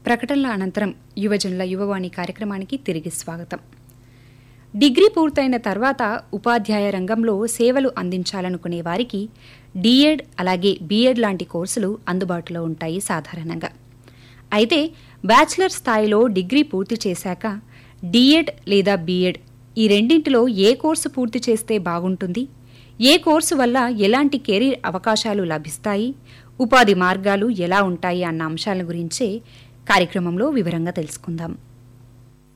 ప్రకటనల అనంతరం యువజనుల యువవాణి కార్యక్రమానికి తిరిగి స్వాగతం డిగ్రీ పూర్తయిన తర్వాత ఉపాధ్యాయ రంగంలో సేవలు అందించాలనుకునే వారికి డిఎడ్ అలాగే బీఎడ్ లాంటి కోర్సులు అందుబాటులో ఉంటాయి సాధారణంగా అయితే బ్యాచిలర్ స్థాయిలో డిగ్రీ పూర్తి చేశాక డిఎడ్ లేదా బీఎడ్ ఈ రెండింటిలో ఏ కోర్సు పూర్తి చేస్తే బాగుంటుంది ఏ కోర్సు వల్ల ఎలాంటి కెరీర్ అవకాశాలు లభిస్తాయి ఉపాధి మార్గాలు ఎలా ఉంటాయి అన్న అంశాల గురించే కార్యక్రమంలో వివరంగా తెలుసుకుందాం